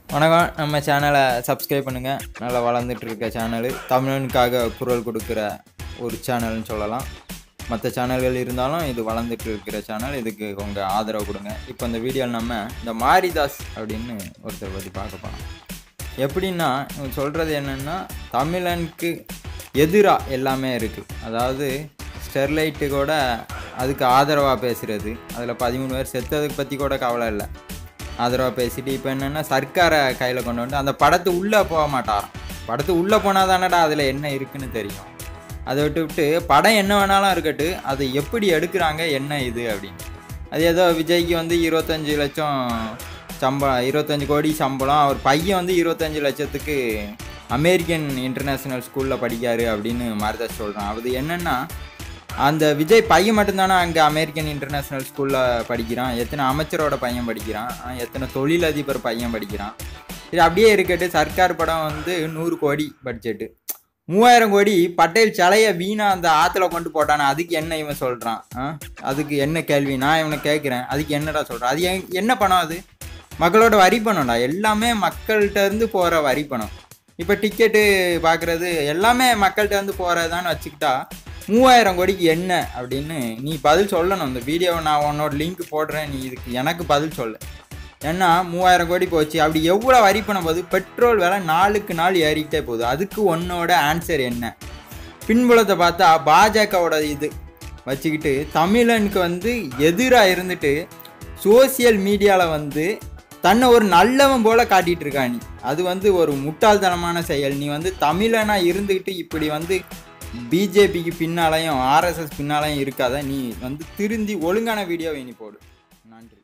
வணக்கம் நம்ம சேனலை சப்ஸ்கிரைப் பண்ணுங்கள் நல்லா வளர்ந்துட்டு இருக்க சேனலு தமிழனுக்காக குரல் கொடுக்குற ஒரு சேனல்னு சொல்லலாம் மற்ற சேனல்கள் இருந்தாலும் இது வளர்ந்துட்டு இருக்கிற சேனல் இதுக்கு உங்கள் ஆதரவு கொடுங்க இப்போ இந்த வீடியோவில் நம்ம இந்த மாரிதாஸ் அப்படின்னு ஒருத்தர் பற்றி பார்க்க போகிறோம் எப்படின்னா இவங்க சொல்கிறது என்னென்னா தமிழனுக்கு எதிராக எல்லாமே இருக்குது அதாவது ஸ்டெர்லைட்டு கூட அதுக்கு ஆதரவாக பேசுகிறது அதில் பதிமூணு பேர் செத்ததுக்கு பற்றி கூட கவலை இல்லை ஆதரவாக பேசிட்டு இப்போ என்னென்னா சர்க்காரை கையில் கொண்டு வந்து அந்த படத்து உள்ளே போக மாட்டாராம் படத்து உள்ளே போனால் தானடா அதில் என்ன இருக்குன்னு தெரியும் அதை விட்டு விட்டு படம் என்ன வேணாலும் இருக்கட்டு அதை எப்படி எடுக்கிறாங்க என்ன இது அப்படின்னு அது ஏதோ விஜய்க்கு வந்து இருபத்தஞ்சி லட்சம் சம்பளம் இருபத்தஞ்சி கோடி சம்பளம் அவர் பையன் வந்து இருபத்தஞ்சி லட்சத்துக்கு அமெரிக்கன் இன்டர்நேஷ்னல் ஸ்கூலில் படிக்காரு அப்படின்னு மாரிதாஸ் சொல்கிறான் அது என்னென்னா அந்த விஜய் பையன் மட்டும்தானே அங்கே அமெரிக்கன் இன்டர்நேஷ்னல் ஸ்கூலில் படிக்கிறான் எத்தனை அமைச்சரோட பையன் படிக்கிறான் அஹ் எத்தனை தொழிலதிபர் பையன் படிக்கிறான் இது அப்படியே இருக்கட்டு சர்க்கார் படம் வந்து நூறு கோடி பட்ஜெட்டு மூவாயிரம் கோடி பட்டேல் சிலைய வீணா அந்த ஆற்றுல கொண்டு போட்டானே அதுக்கு என்ன இவன் சொல்கிறான் அதுக்கு என்ன கேள்வி நான் இவனை கேட்குறேன் அதுக்கு என்னடா சொல்கிறான் அது என்- என்ன பணம் அது மக்களோட வரி பணம்டா எல்லாமே மக்கள்கிட்ட இருந்து போகிற வரி பணம் இப்போ டிக்கெட்டு பார்க்குறது எல்லாமே மக்கள்கிட்ட இருந்து போகிறதான்னு வச்சுக்கிட்டா மூவாயிரம் கோடிக்கு என்ன அப்படின்னு நீ பதில் சொல்லணும் இந்த வீடியோவை நான் உன்னோட லிங்க் போடுறேன் நீ இதுக்கு எனக்கு பதில் சொல்லு ஏன்னா மூவாயிரம் கோடி போச்சு அப்படி எவ்வளோ வரி பண்ண போது பெட்ரோல் விலை நாளுக்கு நாள் ஏறிக்கிட்டே போகுது அதுக்கு உன்னோட ஆன்சர் என்ன பின்புலத்தை பார்த்தா பாஜகவோட இது வச்சுக்கிட்டு தமிழனுக்கு வந்து எதிராக இருந்துட்டு சோசியல் மீடியாவில் வந்து தன்னை ஒரு நல்லவன் போல காட்டிட்டு இருக்கா நீ அது வந்து ஒரு முட்டாள்தனமான செயல் நீ வந்து தமிழனா இருந்துக்கிட்டு இப்படி வந்து பிஜேபிக்கு பின்னாலையும் ஆர்எஸ்எஸ் பின்னாலையும் இருக்காத நீ வந்து திருந்தி ஒழுங்கான வீடியோவை நீ போடு நன்றி